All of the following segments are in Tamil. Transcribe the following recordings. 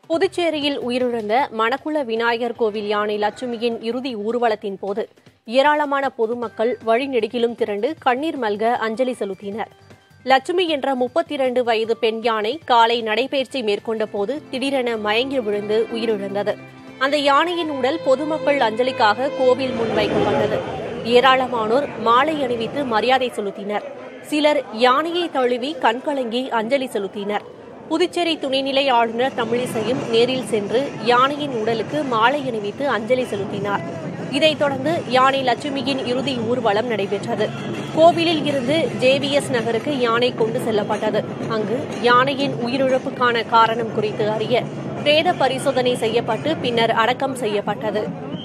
புதுச்சேரியில் உயிரிழந்த மணக்குள விநாயகர் கோவில் யானை லட்சுமியின் இறுதி ஊர்வலத்தின் போது ஏராளமான பொதுமக்கள் வழிநெடுகிலும் திரண்டு கண்ணீர் மல்க அஞ்சலி செலுத்தினர் லட்சுமி என்ற முப்பத்தி இரண்டு வயது பெண் யானை காலை நடைபயிற்சி மேற்கொண்ட போது திடீரென மயங்கி விழுந்து உயிரிழந்தது அந்த யானையின் உடல் பொதுமக்கள் அஞ்சலிக்காக கோவில் முன் வைக்கப்பட்டது ஏராளமானோர் மாலை அணிவித்து மரியாதை செலுத்தினர் சிலர் யானையை தழுவி கண்கலங்கி அஞ்சலி செலுத்தினர் புதுச்சேரி துணைநிலை ஆளுநர் தமிழிசையும் நேரில் சென்று யானையின் உடலுக்கு மாலை அணிவித்து அஞ்சலி செலுத்தினார் இதைத் தொடர்ந்து யானை லட்சுமியின் இறுதி ஊர்வலம் நடைபெற்றது கோவிலில் இருந்து ஜேவிஎஸ் நகருக்கு யானை கொண்டு செல்லப்பட்டது அங்கு யானையின் உயிரிழப்புக்கான காரணம் குறித்து அறிய பிரேத பரிசோதனை செய்யப்பட்டு பின்னர் அடக்கம் செய்யப்பட்டது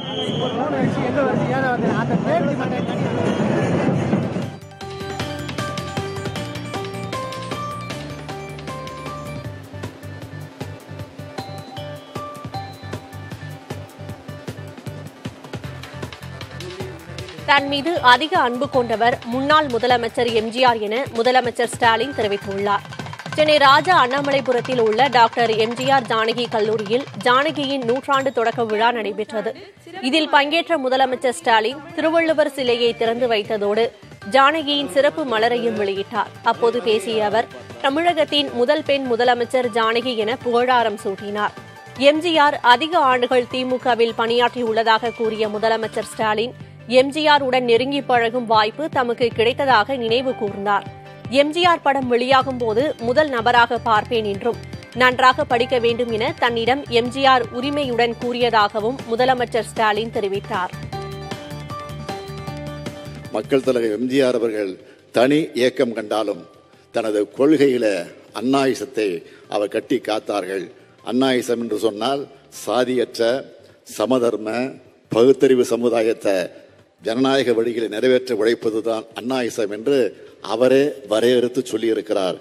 தன் மீது அதிக அன்பு கொண்டவர் முன்னாள் முதலமைச்சர் எம்ஜிஆர் என முதலமைச்சர் ஸ்டாலின் தெரிவித்துள்ளார் சென்னை ராஜா அண்ணாமலைபுரத்தில் உள்ள டாக்டர் எம்ஜிஆர் ஜானகி கல்லூரியில் ஜானகியின் நூற்றாண்டு தொடக்க விழா நடைபெற்றது இதில் பங்கேற்ற முதலமைச்சர் ஸ்டாலின் திருவள்ளுவர் சிலையை திறந்து வைத்ததோடு ஜானகியின் சிறப்பு மலரையும் வெளியிட்டார் அப்போது பேசிய அவர் தமிழகத்தின் முதல் பெண் முதலமைச்சர் ஜானகி என புகழாரம் சூட்டினார் எம்ஜிஆர் அதிக ஆண்டுகள் திமுகவில் பணியாற்றியுள்ளதாக கூறிய முதலமைச்சர் ஸ்டாலின் எம்ஜிஆர் உடன் நெருங்கி பழகும் வாய்ப்பு தமக்கு கிடைத்ததாக நினைவு கூர்ந்தார் எம்ஜிஆர் படம் வெளியாகும் போது முதல் நபராக பார்ப்பேன் என்றும் நன்றாக படிக்க வேண்டும் என தன்னிடம் எம்ஜிஆர் உரிமையுடன் கூறியதாகவும் முதலமைச்சர் ஸ்டாலின் தெரிவித்தார் மக்கள் தலைவர் எம்ஜிஆர் அவர்கள் தனி இயக்கம் கண்டாலும் தனது கொள்கையில அன்னாயுசத்தை அவர் கட்டி காத்தார்கள் அன்னாயுசம் என்று சொன்னால் சாதியற்ற சமதர்ம பகுத்தறிவு சமுதாயத்தை ஜனநாயக வழிகளை நிறைவேற்ற உழைப்பதுதான் அன்னாயுசம் என்று அவரே வரையறுத்து சொல்லியிருக்கிறார்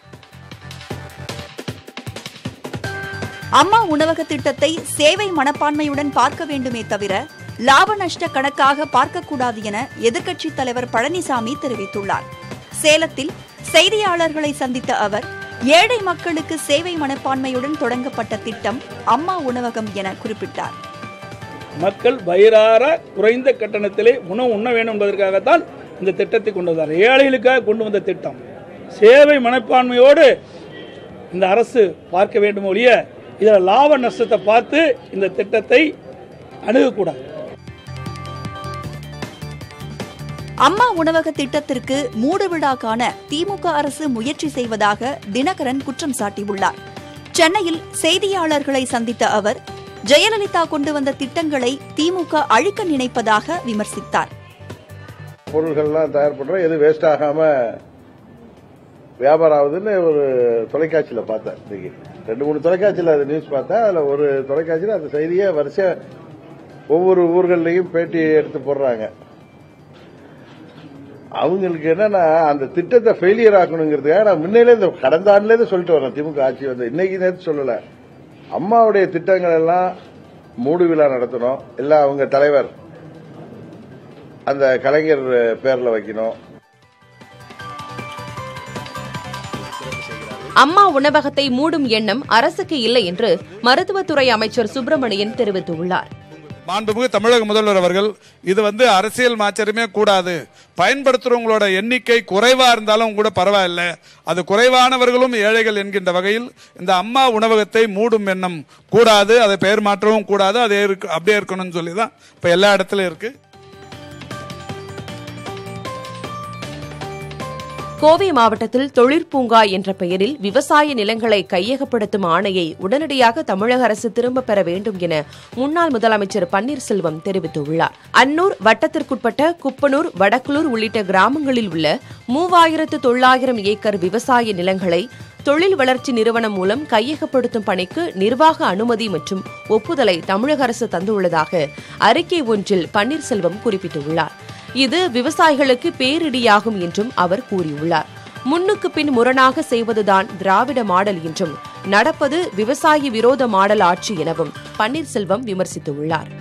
அம்மா உணவக திட்டத்தை சேவை மனப்பான்மையுடன் பார்க்க வேண்டுமே தவிர லாப நஷ்ட கணக்காக பார்க்கக்கூடாது என எதிர்க்கட்சித் தலைவர் பழனிசாமி தெரிவித்துள்ளார் சேலத்தில் செய்தியாளர்களை சந்தித்த அவர் ஏழை மக்களுக்கு சேவை மனப்பான்மையுடன் தொடங்கப்பட்ட திட்டம் அம்மா உணவகம் என குறிப்பிட்டார் மக்கள் வயிறார குறைந்த கட்டணத்திலே உணவு உண்ண வேண்டும் என்பதற்காகத்தான் இந்த திட்டத்தை கொண்டு வந்தார் ஏழைகளுக்காக கொண்டு வந்த திட்டம் சேவை மனப்பான்மையோடு இந்த அரசு பார்க்க வேண்டும் ஒழிய இதில் லாப நஷ்டத்தை பார்த்து இந்த திட்டத்தை அணுகக்கூடாது அம்மா உணவக திட்டத்திற்கு மூடுவிழா காண திமுக அரசு முயற்சி செய்வதாக தினகரன் குற்றம் சாட்டியுள்ளார் சென்னையில் செய்தியாளர்களை சந்தித்த அவர் ஜெயலலிதா கொண்டு வந்த திட்டங்களை திமுக அழிக்க நினைப்பதாக விமர்சித்தார் பொருள்கள்லாம் தயார் பண்றோம் எது வேஸ்ட் ஆகாம வியாபாரம் ஆகுதுன்னு ஒரு தொலைக்காட்சியில் பார்த்தேன் இன்னைக்கு ரெண்டு மூணு தொலைக்காட்சியில் அது நியூஸ் பார்த்தேன் அதில் ஒரு தொலைக்காட்சியில் அந்த செய்தியை வரிசையா ஒவ்வொரு ஊர்கள்லையும் பேட்டி எடுத்து போடுறாங்க அவங்களுக்கு என்னன்னா அந்த திட்டத்தை ஃபெயிலியர் ஆக்கணுங்கிறதுக்காக நான் முன்னையிலே இந்த கடந்த ஆண்டுலேயே சொல்லிட்டு வரேன் திமுக ஆட்சி வந்து இன்னைக்கு நேற்று சொல்லல அம்மாவுடைய திட்டங்கள் எல்லாம் மூடு விழா நடத்தணும் இல்ல அவங்க தலைவர் அந்த கலைஞர் பேர்ல வைக்கணும் அம்மா உணவகத்தை மூடும் எண்ணம் அரசுக்கு இல்லை என்று மருத்துவத்துறை அமைச்சர் சுப்பிரமணியன் தெரிவித்துள்ளார் மாண்புமிகு தமிழக முதல்வர் அவர்கள் இது வந்து அரசியல் மாச்சரியமே கூடாது பயன்படுத்துறவங்களோட எண்ணிக்கை குறைவா இருந்தாலும் கூட பரவாயில்ல அது குறைவானவர்களும் ஏழைகள் என்கின்ற வகையில் இந்த அம்மா உணவகத்தை மூடும் எண்ணம் கூடாது அதை பெயர் மாற்றவும் கூடாது அதே இருக்கு அப்படியே இருக்கணும்னு சொல்லி தான் இப்ப எல்லா இடத்துலயும் இருக்கு கோவை மாவட்டத்தில் தொழிற்பூங்கா என்ற பெயரில் விவசாய நிலங்களை கையகப்படுத்தும் ஆணையை உடனடியாக தமிழக அரசு திரும்பப் பெற வேண்டும் என முன்னாள் முதலமைச்சர் பன்னீர்செல்வம் தெரிவித்துள்ளார் அன்னூர் வட்டத்திற்குட்பட்ட குப்பனூர் வடக்குளூர் உள்ளிட்ட கிராமங்களில் உள்ள மூவாயிரத்து தொள்ளாயிரம் ஏக்கர் விவசாய நிலங்களை தொழில் வளர்ச்சி நிறுவனம் மூலம் கையகப்படுத்தும் பணிக்கு நிர்வாக அனுமதி மற்றும் ஒப்புதலை தமிழக அரசு தந்துள்ளதாக அறிக்கை ஒன்றில் பன்னீர்செல்வம் குறிப்பிட்டுள்ளார் இது விவசாயிகளுக்கு பேரிடியாகும் என்றும் அவர் கூறியுள்ளார் முன்னுக்கு பின் முரணாக செய்வதுதான் திராவிட மாடல் என்றும் நடப்பது விவசாயி விரோத மாடல் ஆட்சி எனவும் பன்னீர்செல்வம் விமர்சித்துள்ளார்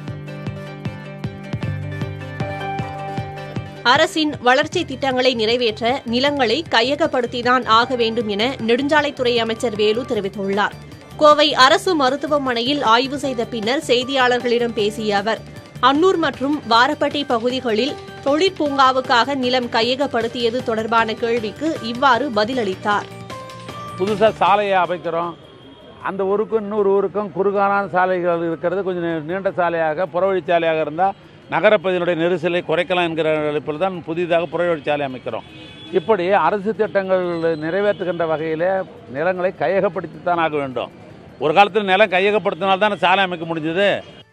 அரசின் வளர்ச்சி திட்டங்களை நிறைவேற்ற நிலங்களை கையகப்படுத்திதான் ஆக வேண்டும் என நெடுஞ்சாலைத்துறை அமைச்சர் வேலு தெரிவித்துள்ளார் கோவை அரசு மருத்துவமனையில் ஆய்வு செய்த பின்னர் செய்தியாளர்களிடம் பேசிய அவர் அன்னூர் மற்றும் வாரப்பட்டி பகுதிகளில் தொழிற்பூங்காவுக்காக நிலம் கையகப்படுத்தியது தொடர்பான கேள்விக்கு இவ்வாறு பதிலளித்தார் புதுசாக சாலையை அமைக்கிறோம் அந்த ஊருக்கும் இன்னொரு ஊருக்கும் குறுகான சாலைகள் இருக்கிறது கொஞ்சம் நீ- நீண்ட சாலையாக புறவழிச்சாலையாக இருந்தால் நகரப்பகுதியினுடைய நெரிசலை குறைக்கலாம் என்கிற அழைப்பில் தான் புதிதாக புறவழிச்சாலை அமைக்கிறோம் இப்படி அரசு திட்டங்கள் நிறைவேற்றுகின்ற வகையிலே நிலங்களை கையகப்படுத்தித்தான் ஆக வேண்டும் ஒரு காலத்தில் நிலம் கையகப்படுத்தினால்தான் சாலை அமைக்க முடிஞ்சது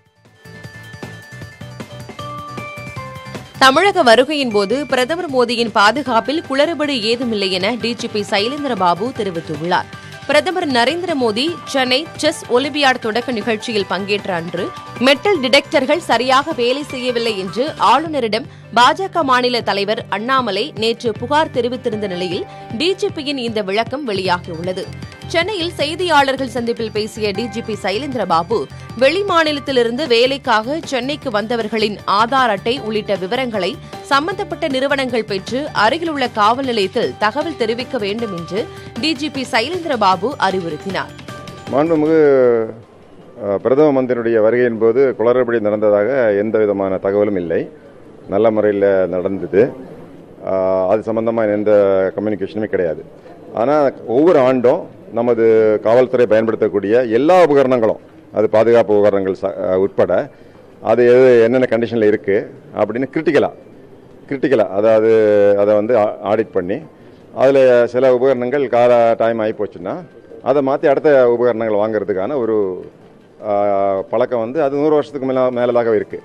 தமிழக வருகையின் போது பிரதமர் மோடியின் பாதுகாப்பில் குளறுபடி ஏதுமில்லை என டிஜிபி சைலேந்திர பாபு தெரிவித்துள்ளார் பிரதமர் நரேந்திர மோடி சென்னை செஸ் ஒலிம்பியாட் தொடக்க நிகழ்ச்சியில் பங்கேற்ற அன்று மெட்டல் டிடெக்டர்கள் சரியாக வேலை செய்யவில்லை என்று ஆளுநரிடம் பாஜக மாநில தலைவர் அண்ணாமலை நேற்று புகார் தெரிவித்திருந்த நிலையில் டிஜிபியின் இந்த விளக்கம் வெளியாகியுள்ளது சென்னையில் செய்தியாளர்கள் சந்திப்பில் பேசிய டிஜிபி சைலேந்திர பாபு வெளி மாநிலத்திலிருந்து வேலைக்காக சென்னைக்கு வந்தவர்களின் ஆதார் அட்டை உள்ளிட்ட விவரங்களை சம்பந்தப்பட்ட நிறுவனங்கள் பெற்று அருகிலுள்ள காவல் நிலையத்தில் தகவல் தெரிவிக்க வேண்டும் என்று டிஜிபி சைலேந்திர பாபு அறிவுறுத்தினார் மாண்புமிகு அஹ், பிரதம மந்திரியுடைய வருகையின் போது குளறுபடி நடந்ததாக எந்த விதமான தகவலும் இல்லை நல்ல முறையில் நடந்தது அஹ், அது சம்பந்தமாக எந்த கம்யூனிகேஷனுமே கிடையாது ஆனால் ஒவ்வொரு ஆண்டும் நமது காவல்துறை பயன்படுத்தக்கூடிய எல்லா உபகரணங்களும் அது பாதுகாப்பு உபகரணங்கள் ச- அஹ், உட்பட அது எது என்னென்ன கண்டிஷனில் இருக்குது அப்படின்னு கிரிட்டிக்கலாக கிரிட்டிக்கலாக அதாவது அதை வந்து ஆடிட் பண்ணி அதில் சில உபகரணங்கள் கால டைம் ஆகி போச்சுன்னா அதை மாற்றி அடுத்த உபகரணங்கள் வாங்குறதுக்கான ஒரு ஆ, பழக்கம் வந்து அது நூறு வருஷத்துக்கு மேலே மேலதாக இருக்குது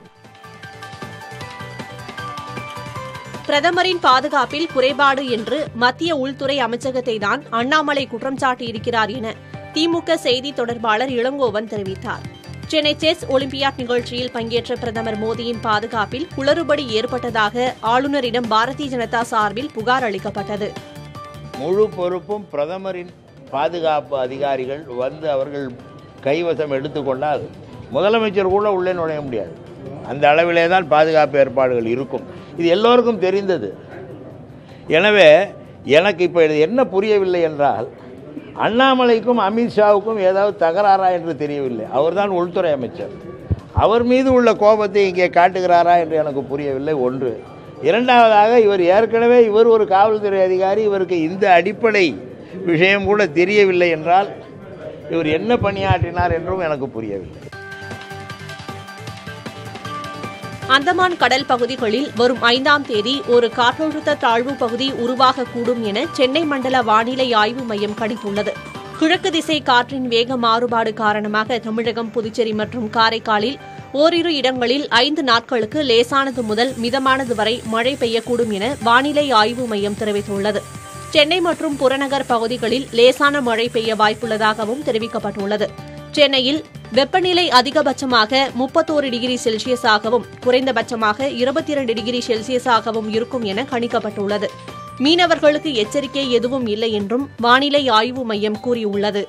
பிரதமரின் பாதுகாப்பில் குறைபாடு என்று மத்திய உள்துறை அமைச்சகத்தை தான் அண்ணாமலை குற்றம் சாட்டியிருக்கிறார் என திமுக செய்தி தொடர்பாளர் இளங்கோவன் தெரிவித்தார் சென்னை செஸ் ஒலிம்பியாட் நிகழ்ச்சியில் பங்கேற்ற பிரதமர் மோடியின் பாதுகாப்பில் குளறுபடி ஏற்பட்டதாக ஆளுநரிடம் பாரதிய ஜனதா சார்பில் புகார் அளிக்கப்பட்டது முழு பொறுப்பும் பிரதமரின் பாதுகாப்பு அதிகாரிகள் வந்து அவர்கள் கைவசம் எடுத்துக்கொண்டால் முதலமைச்சர் கூட உள்ளே நுழைய முடியாது அந்த அளவிலே தான் பாதுகாப்பு ஏற்பாடுகள் இருக்கும் இது எல்லோருக்கும் தெரிந்தது எனவே எனக்கு இப்போ இது என்ன புரியவில்லை என்றால் அண்ணாமலைக்கும் அமித்ஷாவுக்கும் ஏதாவது தகராறா என்று தெரியவில்லை அவர்தான் உள்துறை அமைச்சர் அவர் மீது உள்ள கோபத்தை இங்கே காட்டுகிறாரா என்று எனக்கு புரியவில்லை ஒன்று இரண்டாவதாக இவர் ஏற்கனவே இவர் ஒரு காவல்துறை அதிகாரி இவருக்கு இந்த அடிப்படை விஷயம் கூட தெரியவில்லை என்றால் இவர் என்ன பணியாற்றினார் என்றும் எனக்கு புரியவில்லை அந்தமான் கடல் பகுதிகளில் வரும் ஐந்தாம் தேதி ஒரு காற்றழுத்த தாழ்வு பகுதி உருவாகக்கூடும் என சென்னை மண்டல வானிலை ஆய்வு மையம் கணித்துள்ளது கிழக்கு திசை காற்றின் வேக மாறுபாடு காரணமாக தமிழகம் புதுச்சேரி மற்றும் காரைக்காலில் ஓரிரு இடங்களில் ஐந்து நாட்களுக்கு லேசானது முதல் மிதமானது வரை மழை பெய்யக்கூடும் என வானிலை ஆய்வு மையம் தெரிவித்துள்ளது சென்னை மற்றும் புறநகர் பகுதிகளில் லேசான மழை பெய்ய வாய்ப்புள்ளதாகவும் தெரிவிக்கப்பட்டுள்ளது சென்னையில் வெப்பநிலை அதிகபட்சமாக முப்பத்தோரு டிகிரி செல்சியஸாகவும் குறைந்தபட்சமாக இருபத்தி இரண்டு டிகிரி செல்சியஸாகவும் இருக்கும் என கணிக்கப்பட்டுள்ளது மீனவர்களுக்கு எச்சரிக்கை எதுவும் இல்லை என்றும் வானிலை ஆய்வு மையம் கூறியுள்ளது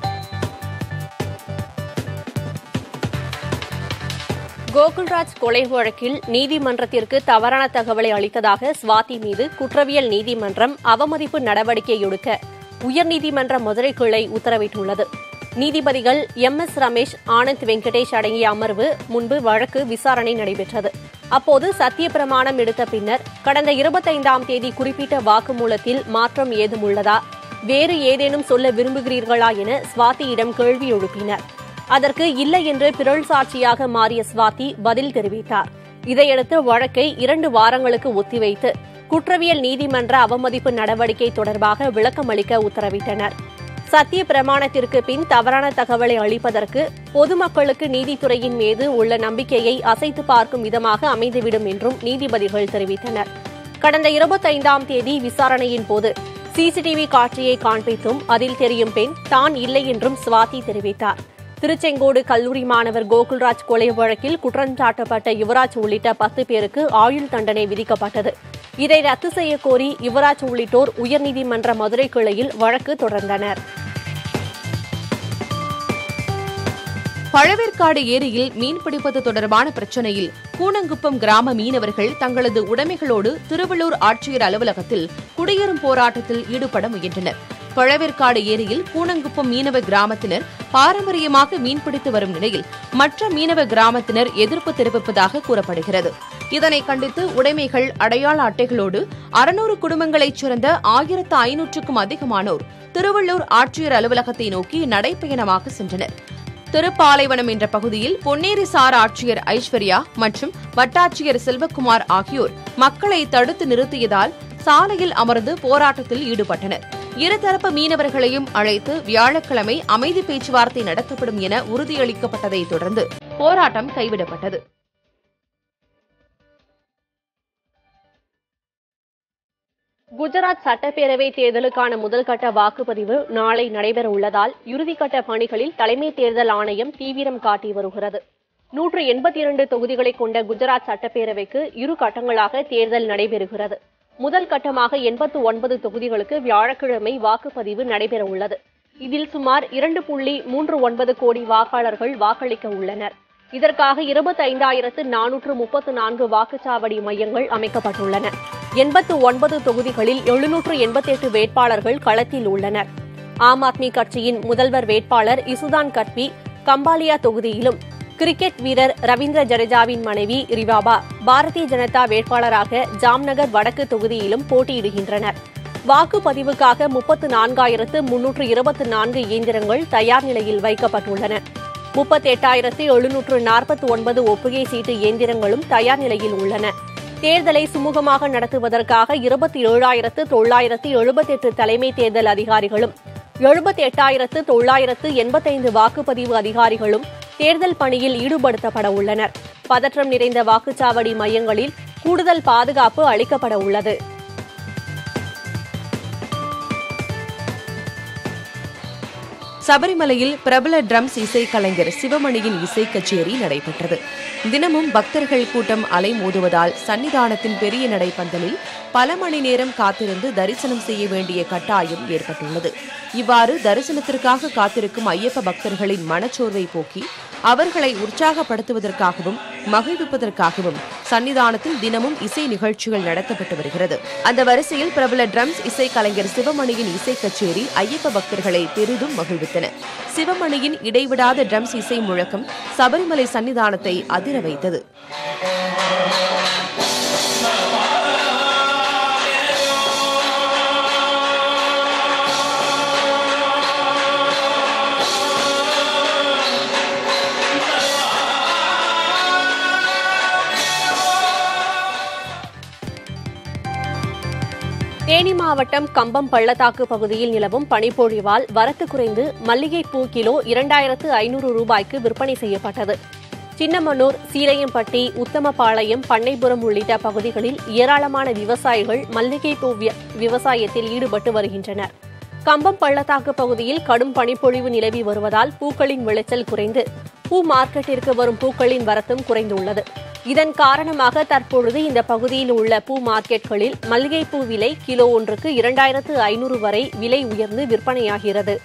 கோகுல்ராஜ் கொலை வழக்கில் நீதிமன்றத்திற்கு தவறான தகவலை அளித்ததாக ஸ்வாதி மீது குற்றவியல் நீதிமன்றம் அவமதிப்பு நடவடிக்கை எடுக்க உயர்நீதிமன்ற மதுரை கிளை உத்தரவிட்டுள்ளது நீதிபதிகள் எம் எஸ் ரமேஷ் ஆனந்த் வெங்கடேஷ் அடங்கிய அமர்வு முன்பு வழக்கு விசாரணை நடைபெற்றது அப்போது சத்திய பிரமாணம் எடுத்த பின்னர் கடந்த இருபத்தைந்தாம் தேதி குறிப்பிட்ட வாக்குமூலத்தில் மாற்றம் ஏதும் உள்ளதா வேறு ஏதேனும் சொல்ல விரும்புகிறீர்களா என ஸ்வாதியிடம் கேள்வி எழுப்பினர் அதற்கு இல்லை என்று பிறல் சாட்சியாக மாறிய ஸ்வாதி பதில் தெரிவித்தார் இதையடுத்து வழக்கை இரண்டு வாரங்களுக்கு ஒத்திவைத்து குற்றவியல் நீதிமன்ற அவமதிப்பு நடவடிக்கை தொடர்பாக விளக்கமளிக்க உத்தரவிட்டனர் சத்திய பிரமாணத்திற்கு பின் தவறான தகவலை அளிப்பதற்கு பொதுமக்களுக்கு நீதித்துறையின் மீது உள்ள நம்பிக்கையை அசைத்து பார்க்கும் விதமாக அமைந்துவிடும் என்றும் நீதிபதிகள் தெரிவித்தனர் கடந்த இருபத்தைந்தாம் தேதி விசாரணையின் போது சிசிடிவி காட்சியை காண்பித்தும் அதில் தெரியும் பெண் தான் இல்லை என்றும் ஸ்வாதி தெரிவித்தார் திருச்செங்கோடு கல்லூரி மாணவர் கோகுல்ராஜ் கொலை வழக்கில் குற்றஞ்சாட்டப்பட்ட யுவராஜ் உள்ளிட்ட பத்து பேருக்கு ஆயுள் தண்டனை விதிக்கப்பட்டது இதை ரத்து செய்யக் கோரி யுவராஜ் உள்ளிட்டோர் உயர்நீதிமன்ற மதுரை கிளையில் வழக்கு தொடர்ந்தனர் பழவேற்காடு ஏரியில் மீன் பிடிப்பது தொடர்பான பிரச்சனையில் கூனங்குப்பம் கிராம மீனவர்கள் தங்களது உடைமைகளோடு திருவள்ளூர் ஆட்சியர் அலுவலகத்தில் குடியேறும் போராட்டத்தில் ஈடுபட முயன்றனர் பழவேற்காடு ஏரியில் பூனங்குப்பம் மீனவ கிராமத்தினர் பாரம்பரியமாக மீன்பிடித்து வரும் நிலையில் மற்ற மீனவ கிராமத்தினர் எதிர்ப்பு தெரிவிப்பதாக கூறப்படுகிறது இதனை கண்டித்து உடைமைகள் அடையாள அட்டைகளோடு அறுநூறு குடும்பங்களைச் சேர்ந்த ஆயிரத்து ஐநூற்றுக்கும் அதிகமானோர் திருவள்ளூர் ஆட்சியர் அலுவலகத்தை நோக்கி நடைப்பயணமாக சென்றனர் திருப்பாலைவனம் என்ற பகுதியில் பொன்னேரி சார் ஆட்சியர் ஐஸ்வர்யா மற்றும் வட்டாட்சியர் செல்வகுமார் ஆகியோர் மக்களை தடுத்து நிறுத்தியதால் சாலையில் அமர்ந்து போராட்டத்தில் ஈடுபட்டனர் இருதரப்பு மீனவர்களையும் அழைத்து வியாழக்கிழமை அமைதி பேச்சுவார்த்தை நடத்தப்படும் என உறுதியளிக்கப்பட்டதைத் தொடர்ந்து போராட்டம் கைவிடப்பட்டது குஜராத் சட்டப்பேரவை தேர்தலுக்கான முதல்கட்ட வாக்குப்பதிவு நாளை நடைபெற உள்ளதால் இறுதிக்கட்ட பணிகளில் தலைமை தேர்தல் ஆணையம் தீவிரம் காட்டி வருகிறது நூற்று எண்பத்தி இரண்டு தொகுதிகளை கொண்ட குஜராத் சட்டப்பேரவைக்கு இரு கட்டங்களாக தேர்தல் நடைபெறுகிறது முதல் கட்டமாக எண்பத்து ஒன்பது தொகுதிகளுக்கு வியாழக்கிழமை வாக்குப்பதிவு நடைபெற உள்ளது இதில் சுமார் இரண்டு புள்ளி மூன்று ஒன்பது கோடி வாக்காளர்கள் வாக்களிக்க உள்ளனர் இதற்காக இருபத்தி ஐந்தாயிரத்து நானூற்று முப்பத்து நான்கு வாக்குச்சாவடி மையங்கள் அமைக்கப்பட்டுள்ளன எண்பத்து ஒன்பது தொகுதிகளில் எழுநூற்று எண்பத்தெட்டு வேட்பாளர்கள் களத்தில் உள்ளனர் ஆம் ஆத்மி கட்சியின் முதல்வர் வேட்பாளர் இசுதான் கட்பி கம்பாலியா தொகுதியிலும் கிரிக்கெட் வீரர் ரவீந்திர ஜடேஜாவின் மனைவி ரிவாபா பாரதிய ஜனதா வேட்பாளராக ஜாம்நகர் வடக்கு தொகுதியிலும் போட்டியிடுகின்றனர் வாக்குப்பதிவுக்காக முப்பத்து நான்காயிரத்து முன்னூற்று இருபத்தி நான்கு இயந்திரங்கள் தயார் நிலையில் வைக்கப்பட்டுள்ளன முப்பத்தி எட்டாயிரத்து எழுநூற்று நாற்பத்தி ஒன்பது ஒப்புகை சீட்டு இயந்திரங்களும் தயார் நிலையில் உள்ளன தேர்தலை சுமூகமாக நடத்துவதற்காக இருபத்தி ஏழாயிரத்து தொள்ளாயிரத்து எழுபத்தெட்டு தலைமை தேர்தல் அதிகாரிகளும் எழுபத்தி எட்டாயிரத்து தொள்ளாயிரத்து எண்பத்தைந்து வாக்குப்பதிவு அதிகாரிகளும் தேர்தல் பணியில் ஈடுபடுத்தப்பட உள்ளனர் பதற்றம் நிறைந்த வாக்குச்சாவடி மையங்களில் கூடுதல் பாதுகாப்பு அளிக்கப்பட உள்ளது சபரிமலையில் பிரபல ட்ரம்ஸ் இசைக்கலைஞர் சிவமணியின் இசை கச்சேரி நடைபெற்றது தினமும் பக்தர்கள் கூட்டம் அலைமோதுவதால் சன்னிதானத்தின் பெரிய நடைப்பந்தலில் பல மணி நேரம் காத்திருந்து தரிசனம் செய்ய வேண்டிய கட்டாயம் ஏற்பட்டுள்ளது இவ்வாறு தரிசனத்திற்காக காத்திருக்கும் ஐயப்ப பக்தர்களின் மனச்சோர்வை போக்கி அவர்களை உற்சாகப்படுத்துவதற்காகவும் மகிழ்விப்பதற்காகவும் சன்னிதானத்தில் தினமும் இசை நிகழ்ச்சிகள் நடத்தப்பட்டு வருகிறது அந்த வரிசையில் பிரபல ட்ரம்ஸ் இசை கலைஞர் சிவமணியின் இசை கச்சேரி ஐயப்ப பக்தர்களை பெரிதும் மகிழ்வித்தன சிவமணியின் இடைவிடாத ட்ரம்ஸ் இசை முழக்கம் சபரிமலை சன்னிதானத்தை அதிர வைத்தது தேனி மாவட்டம் கம்பம் பள்ளத்தாக்கு பகுதியில் நிலவும் பனிப்பொழிவால் வரத்து குறைந்து மல்லிகைப்பூ கிலோ இரண்டாயிரத்து ஐநூறு ரூபாய்க்கு விற்பனை செய்யப்பட்டது சின்னமனூர் சீரையம்பட்டி உத்தமபாளையம் பண்ணைபுரம் உள்ளிட்ட பகுதிகளில் ஏராளமான விவசாயிகள் மல்லிகைப்பூ வி- விவசாயத்தில் ஈடுபட்டு வருகின்றனர் கம்பம் பள்ளத்தாக்கு பகுதியில் கடும் பனிப்பொழிவு நிலவி வருவதால் பூக்களின் விளைச்சல் குறைந்து பூ மார்க்கெட்டிற்கு வரும் பூக்களின் வரத்தும் குறைந்துள்ளது இதன் காரணமாக தற்பொழுது இந்த பகுதியில் உள்ள பூ மார்க்கெட்களில் மல்லிகைப்பூ விலை கிலோ ஒன்றுக்கு இரண்டாயிரத்து ஐநூறு வரை விலை உயர்ந்து விற்பனையாகிறது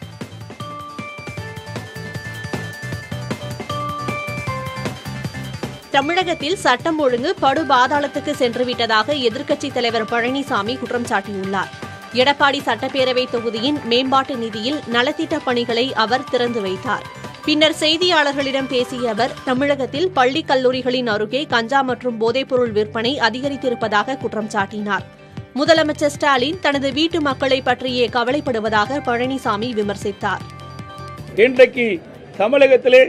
தமிழகத்தில் சட்டம் ஒழுங்கு படு பாதாளத்துக்கு சென்றுவிட்டதாக எதிர்க்கட்சித் தலைவர் பழனிசாமி குற்றம் சாட்டியுள்ளார் எடப்பாடி சட்டப்பேரவை தொகுதியின் மேம்பாட்டு நிதியில் நலத்திட்டப் பணிகளை அவர் திறந்து வைத்தார் பின்னர் செய்தியாளர்களிடம் பேசிய அவர் தமிழகத்தில் பள்ளி கல்லூரிகளின் அருகே கஞ்சா மற்றும் போதைப்பொருள் விற்பனை அதிகரித்திருப்பதாக குற்றம் சாட்டினார் முதலமைச்சர் ஸ்டாலின் தனது வீட்டு மக்களை பற்றியே கவலைப்படுவதாக பழனிசாமி விமர்சித்தார் இன்றைக்கு தமிழகத்திலே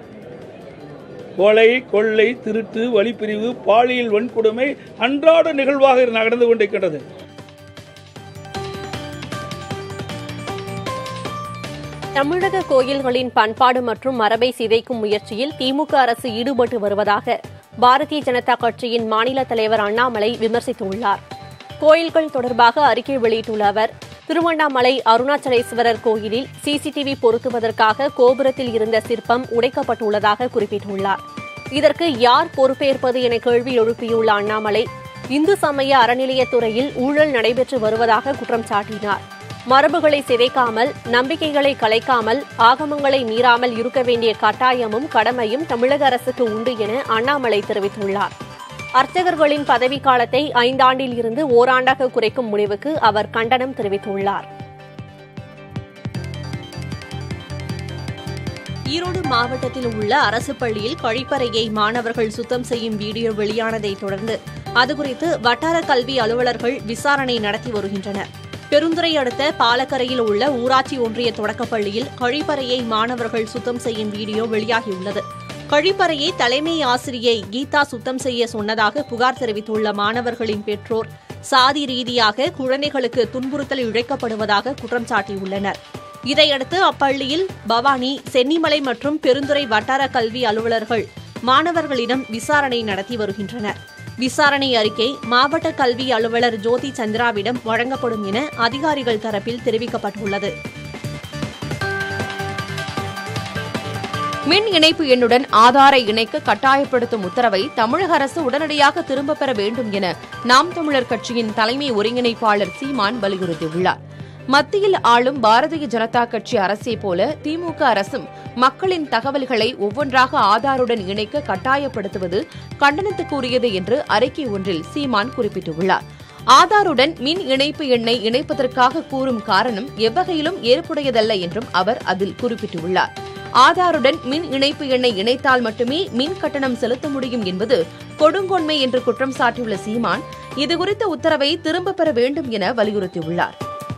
கொலை கொள்ளை திருட்டு வழிப்பிரிவு பாலியல் வன்கொடுமை அன்றாட நிகழ்வாக நடந்து கொண்டிருக்கின்றது தமிழக கோயில்களின் பண்பாடு மற்றும் மரபை சிதைக்கும் முயற்சியில் திமுக அரசு ஈடுபட்டு வருவதாக பாரதிய ஜனதா கட்சியின் மாநில தலைவர் அண்ணாமலை விமர்சித்துள்ளார் கோயில்கள் தொடர்பாக அறிக்கை வெளியிட்டுள்ள அவர் திருவண்ணாமலை அருணாச்சலேஸ்வரர் கோயிலில் சிசிடிவி பொருத்துவதற்காக கோபுரத்தில் இருந்த சிற்பம் உடைக்கப்பட்டுள்ளதாக குறிப்பிட்டுள்ளார் இதற்கு யார் பொறுப்பேற்பது என கேள்வி எழுப்பியுள்ள அண்ணாமலை இந்து சமய அறநிலையத்துறையில் ஊழல் நடைபெற்று வருவதாக குற்றம் சாட்டினார் மரபுகளை சிதைக்காமல் நம்பிக்கைகளை கலைக்காமல் ஆகமங்களை மீறாமல் இருக்க வேண்டிய கட்டாயமும் கடமையும் தமிழக அரசுக்கு உண்டு என அண்ணாமலை தெரிவித்துள்ளார் அர்ச்சகர்களின் பதவிக்காலத்தை ஐந்தாண்டில் இருந்து ஓராண்டாக குறைக்கும் முடிவுக்கு அவர் கண்டனம் தெரிவித்துள்ளார் ஈரோடு மாவட்டத்தில் உள்ள அரசு பள்ளியில் கழிப்பறையை மாணவர்கள் சுத்தம் செய்யும் வீடியோ வெளியானதை தொடர்ந்து அதுகுறித்து வட்டார கல்வி அலுவலர்கள் விசாரணை நடத்தி வருகின்றனர் பெருந்துறை அடுத்த பாலக்கரையில் உள்ள ஊராட்சி ஒன்றிய தொடக்கப்பள்ளியில் கழிப்பறையை மாணவர்கள் சுத்தம் செய்யும் வீடியோ வெளியாகியுள்ளது கழிப்பறையை தலைமை ஆசிரியை கீதா சுத்தம் செய்ய சொன்னதாக புகார் தெரிவித்துள்ள மாணவர்களின் பெற்றோர் சாதி ரீதியாக குழந்தைகளுக்கு துன்புறுத்தல் இழைக்கப்படுவதாக குற்றம் சாட்டியுள்ளனர் இதையடுத்து அப்பள்ளியில் பவானி சென்னிமலை மற்றும் பெருந்துறை வட்டார கல்வி அலுவலர்கள் மாணவர்களிடம் விசாரணை நடத்தி வருகின்றனர் விசாரணை அறிக்கை மாவட்ட கல்வி அலுவலர் ஜோதி சந்திராவிடம் வழங்கப்படும் என அதிகாரிகள் தரப்பில் தெரிவிக்கப்பட்டுள்ளது மின் இணைப்பு எண்ணுடன் ஆதாரை இணைக்க கட்டாயப்படுத்தும் உத்தரவை தமிழக அரசு உடனடியாக திரும்பப் பெற வேண்டும் என நாம் தமிழர் கட்சியின் தலைமை ஒருங்கிணைப்பாளர் சீமான் வலியுறுத்தியுள்ளார் மத்தியில் ஆளும் பாரதிய ஜனதா கட்சி அரசை போல திமுக அரசும் மக்களின் தகவல்களை ஒவ்வொன்றாக ஆதாருடன் இணைக்க கட்டாயப்படுத்துவது கண்டனத்துக்குரியது என்று அறிக்கை ஒன்றில் சீமான் குறிப்பிட்டுள்ளார் ஆதாருடன் மின் இணைப்பு எண்ணை இணைப்பதற்காக கூறும் காரணம் எவ்வகையிலும் ஏற்புடையதல்ல என்றும் அவர் அதில் குறிப்பிட்டுள்ளார் ஆதாருடன் மின் இணைப்பு எண்ணை இணைத்தால் மட்டுமே மின் கட்டணம் செலுத்த முடியும் என்பது கொடுங்கோன்மை என்று குற்றம் சாட்டியுள்ள சீமான் இதுகுறித்த உத்தரவை திரும்பப் பெற வேண்டும் என வலியுறுத்தியுள்ளார்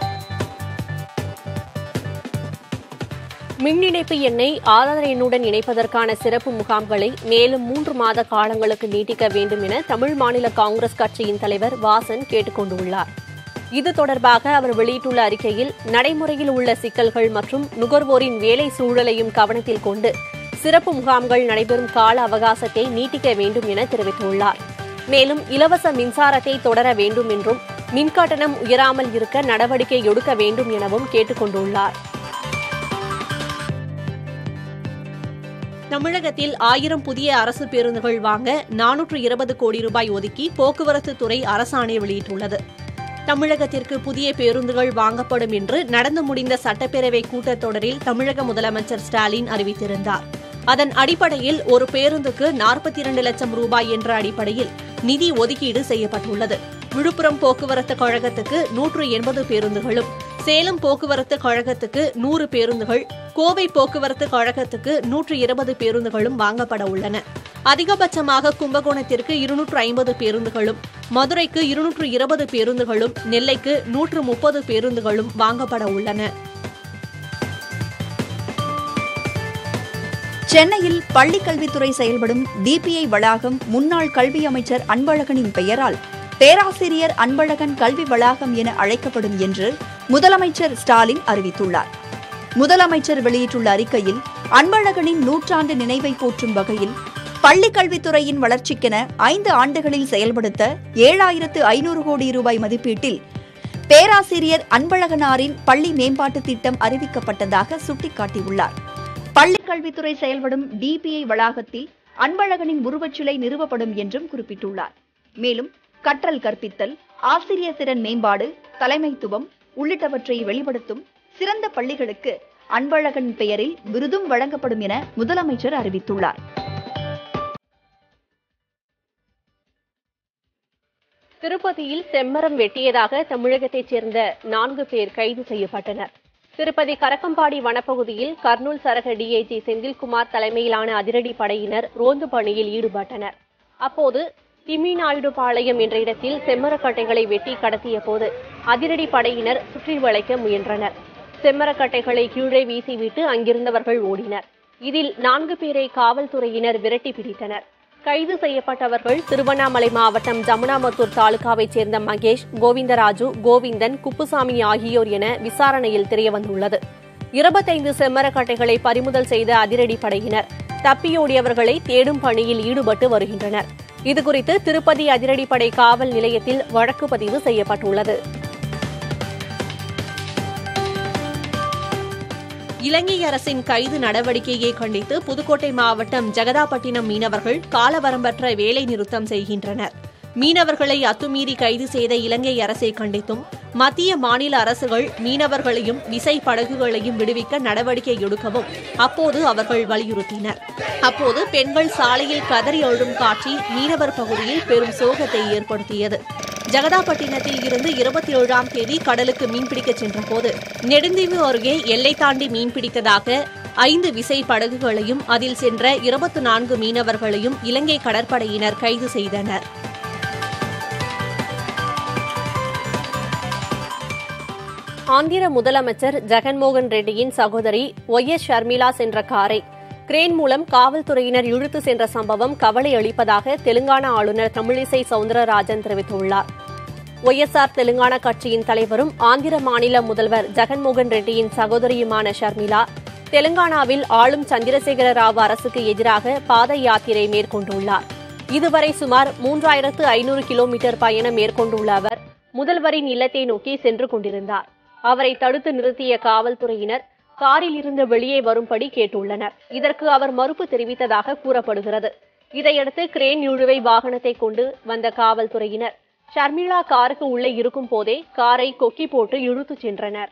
மின் இணைப்பு எண்ணை ஆதார் எண்ணுடன் இணைப்பதற்கான சிறப்பு முகாம்களை மேலும் மூன்று மாத காலங்களுக்கு நீட்டிக்க வேண்டும் என தமிழ் மாநில காங்கிரஸ் கட்சியின் தலைவர் வாசன் கேட்டுக் கொண்டுள்ளார் இது தொடர்பாக அவர் வெளியிட்டுள்ள அறிக்கையில் நடைமுறையில் உள்ள சிக்கல்கள் மற்றும் நுகர்வோரின் வேலை சூழலையும் கவனத்தில் கொண்டு சிறப்பு முகாம்கள் நடைபெறும் கால அவகாசத்தை நீட்டிக்க வேண்டும் என தெரிவித்துள்ளார் மேலும் இலவச மின்சாரத்தை தொடர வேண்டும் என்றும் மின்கட்டணம் உயராமல் இருக்க நடவடிக்கை எடுக்க வேண்டும் எனவும் கேட்டுக் கொண்டுள்ளார் தமிழகத்தில் ஆயிரம் புதிய அரசு பேருந்துகள் வாங்க நானூற்று இருபது கோடி ரூபாய் ஒதுக்கி போக்குவரத்து துறை அரசாணை வெளியிட்டுள்ளது தமிழகத்திற்கு புதிய பேருந்துகள் வாங்கப்படும் என்று நடந்து முடிந்த சட்டப்பேரவை கூட்டத்தொடரில் தமிழக முதலமைச்சர் ஸ்டாலின் அறிவித்திருந்தார் அதன் அடிப்படையில் ஒரு பேருந்துக்கு நாற்பத்தி இரண்டு லட்சம் ரூபாய் என்ற அடிப்படையில் நிதி ஒதுக்கீடு செய்யப்பட்டுள்ளது விழுப்புரம் போக்குவரத்து கழகத்துக்கு நூற்று எண்பது பேருந்துகளும் சேலம் போக்குவரத்து கழகத்துக்கு நூறு பேருந்துகள் கோவை போக்குவரத்து கழகத்துக்கு நூற்று இருபது பேருந்துகளும் வாங்கப்பட உள்ளன அதிகபட்சமாக கும்பகோணத்திற்கு இருநூற்று ஐம்பது பேருந்துகளும் மதுரைக்கு இருநூற்று இருபது பேருந்துகளும் நெல்லைக்கு நூற்று முப்பது பேருந்துகளும் வாங்கப்பட உள்ளன சென்னையில் பள்ளிக் கல்வித்துறை செயல்படும் டிபிஐ வளாகம் முன்னாள் கல்வி அமைச்சர் அன்பழகனின் பெயரால் பேராசிரியர் அன்பழகன் கல்வி வளாகம் என அழைக்கப்படும் என்று முதலமைச்சர் ஸ்டாலின் அறிவித்துள்ளார் முதலமைச்சர் வெளியிட்டுள்ள அறிக்கையில் அன்பழகனின் நூற்றாண்டு நினைவை போற்றும் வகையில் பள்ளிக் கல்வித்துறையின் வளர்ச்சிக்கென ஐந்து ஆண்டுகளில் செயல்படுத்த ஏழாயிரத்து ஐநூறு கோடி ரூபாய் மதிப்பீட்டில் பேராசிரியர் அன்பழகனாரின் பள்ளி மேம்பாட்டு திட்டம் அறிவிக்கப்பட்டதாக சுட்டிக்காட்டியுள்ளார் பள்ளிக் கல்வித்துறை செயல்படும் டிபிஐ வளாகத்தில் அன்பழகனின் உருவச்சிலை நிறுவப்படும் என்றும் குறிப்பிட்டுள்ளார் மேலும் கற்றல் கற்பித்தல் ஆசிரியர் திறன் மேம்பாடு தலைமைத்துவம் உள்ளிட்டவற்றை வெளிப்படுத்தும் சிறந்த பள்ளிகளுக்கு அன்பழகன் பெயரில் விருதும் வழங்கப்படும் என முதலமைச்சர் அறிவித்துள்ளார் திருப்பதியில் செம்மரம் வெட்டியதாக தமிழகத்தைச் சேர்ந்த நான்கு பேர் கைது செய்யப்பட்டனர் திருப்பதி கரக்கம்பாடி வனப்பகுதியில் கர்னூல் சரக டிஐஜி செந்தில்குமார் தலைமையிலான அதிரடி படையினர் ரோந்து பணியில் ஈடுபட்டனர் அப்போது திமிநாயுடுபாளையம் என்ற இடத்தில் செம்மரக்கட்டைகளை வெட்டி கடத்திய போது அதிரடி படையினர் சுற்றி வளைக்க முயன்றனர் செம்மரக்கட்டைகளை கீழே வீசிவிட்டு அங்கிருந்தவர்கள் ஓடினர் இதில் நான்கு பேரை காவல்துறையினர் விரட்டி பிடித்தனர் கைது செய்யப்பட்டவர்கள் திருவண்ணாமலை மாவட்டம் ஜமுனாமத்தூர் தாலுகாவைச் சேர்ந்த மகேஷ் கோவிந்தராஜு கோவிந்தன் குப்புசாமி ஆகியோர் என விசாரணையில் தெரியவந்துள்ளது இருபத்தைந்து செம்மரக்கட்டைகளை பறிமுதல் செய்த அதிரடி படையினர் தப்பியோடியவர்களை தேடும் பணியில் ஈடுபட்டு வருகின்றனர் இதுகுறித்து திருப்பதி அதிரடிப்படை காவல் நிலையத்தில் வழக்கு பதிவு செய்யப்பட்டுள்ளது இலங்கை அரசின் கைது நடவடிக்கையை கண்டித்து புதுக்கோட்டை மாவட்டம் ஜெகதாப்பட்டினம் மீனவர்கள் காலவரம்பற்ற வேலை நிறுத்தம் செய்கின்றனர் மீனவர்களை அத்துமீறி கைது செய்த இலங்கை அரசை கண்டித்தும் மத்திய மாநில அரசுகள் மீனவர்களையும் விசை படகுகளையும் விடுவிக்க நடவடிக்கை எடுக்கவும் அப்போது அவர்கள் வலியுறுத்தினர் அப்போது பெண்கள் சாலையில் கதறி அழும் காட்சி மீனவர் பகுதியில் பெரும் சோகத்தை ஏற்படுத்தியது ஜெகதாப்பட்டினத்தில் இருந்து இருபத்தி ஏழாம் தேதி கடலுக்கு மீன்பிடிக்கச் சென்றபோது நெடுந்தீவு அருகே எல்லை தாண்டி மீன்பிடித்ததாக ஐந்து விசை படகுகளையும் அதில் சென்ற இருபத்தி நான்கு மீனவர்களையும் இலங்கை கடற்படையினர் கைது செய்தனர் ஆந்திர முதலமைச்சர் ஜெகன்மோகன் ரெட்டியின் சகோதரி ஒய் எஸ் ஷர்மிளா சென்ற காரை கிரேன் மூலம் காவல்துறையினர் இழுத்து சென்ற சம்பவம் கவலை அளிப்பதாக தெலுங்கானா ஆளுநர் தமிழிசை சவுந்தரராஜன் தெரிவித்துள்ளார் ஒய்எஸ்ஆர் தெலுங்கானா கட்சியின் தலைவரும் ஆந்திர மாநில முதல்வர் ஜெகன்மோகன் ரெட்டியின் சகோதரியுமான ஷர்மிளா தெலுங்கானாவில் ஆளும் சந்திரசேகர ராவ் அரசுக்கு எதிராக பாத யாத்திரை மேற்கொண்டுள்ளார் இதுவரை சுமார் மூன்றாயிரத்து ஐநூறு கிலோமீட்டர் பயணம் மேற்கொண்டுள்ள அவர் முதல்வரின் இல்லத்தை நோக்கி சென்று கொண்டிருந்தார் அவரை தடுத்து நிறுத்திய காவல்துறையினர் காரில் இருந்து வெளியே வரும்படி கேட்டுள்ளனர் இதற்கு அவர் மறுப்பு தெரிவித்ததாக கூறப்படுகிறது இதையடுத்து கிரேன் இழுவை வாகனத்தை கொண்டு வந்த காவல்துறையினர் ஷர்மிளா காருக்கு உள்ளே இருக்கும் போதே காரை கொக்கி போட்டு இழுத்துச் சென்றனர்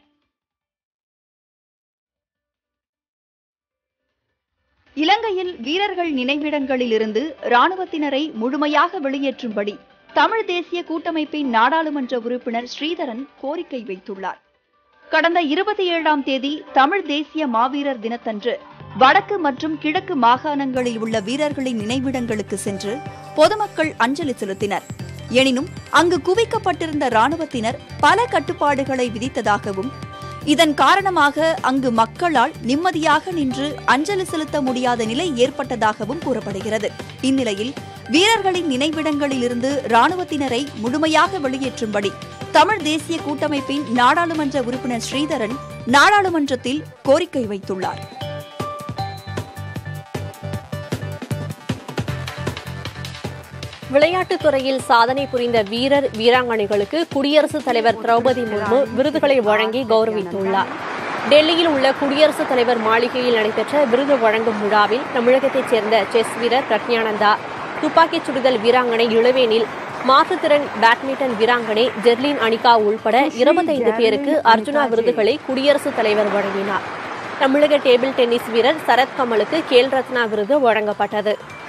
இலங்கையில் வீரர்கள் நினைவிடங்களிலிருந்து ராணுவத்தினரை முழுமையாக வெளியேற்றும்படி தமிழ் தேசிய கூட்டமைப்பின் நாடாளுமன்ற உறுப்பினர் ஸ்ரீதரன் கோரிக்கை வைத்துள்ளார் கடந்த இருபத்தி ஏழாம் தேதி தமிழ் தேசிய மாவீரர் தினத்தன்று வடக்கு மற்றும் கிழக்கு மாகாணங்களில் உள்ள வீரர்களின் நினைவிடங்களுக்கு சென்று பொதுமக்கள் அஞ்சலி செலுத்தினர் எனினும் அங்கு குவிக்கப்பட்டிருந்த ராணுவத்தினர் பல கட்டுப்பாடுகளை விதித்ததாகவும் இதன் காரணமாக அங்கு மக்களால் நிம்மதியாக நின்று அஞ்சலி செலுத்த முடியாத நிலை ஏற்பட்டதாகவும் கூறப்படுகிறது இந்நிலையில் வீரர்களின் நினைவிடங்களிலிருந்து ராணுவத்தினரை முழுமையாக வெளியேற்றும்படி தமிழ் தேசிய கூட்டமைப்பின் நாடாளுமன்ற உறுப்பினர் ஸ்ரீதரன் நாடாளுமன்றத்தில் கோரிக்கை வைத்துள்ளார் விளையாட்டுத் துறையில் சாதனை புரிந்த வீரர் வீராங்கனைகளுக்கு குடியரசுத் தலைவர் திரௌபதி முர்மு விருதுகளை வழங்கி கௌரவித்துள்ளார் டெல்லியில் உள்ள குடியரசுத் தலைவர் மாளிகையில் நடைபெற்ற விருது வழங்கும் விழாவில் தமிழகத்தைச் சேர்ந்த செஸ் வீரர் பிரக்ஞானந்தா துப்பாக்கிச் சுடுதல் வீராங்கனை இளவேனில் மாற்றுத்திறன் பேட்மிண்டன் வீராங்கனை ஜெர்லின் அனிகா உள்பட இருபத்தைந்து பேருக்கு அர்ஜுனா விருதுகளை குடியரசுத் தலைவர் வழங்கினார் தமிழக டேபிள் டென்னிஸ் வீரர் சரத் கமலுக்கு கேல் ரத்னா விருது வழங்கப்பட்டது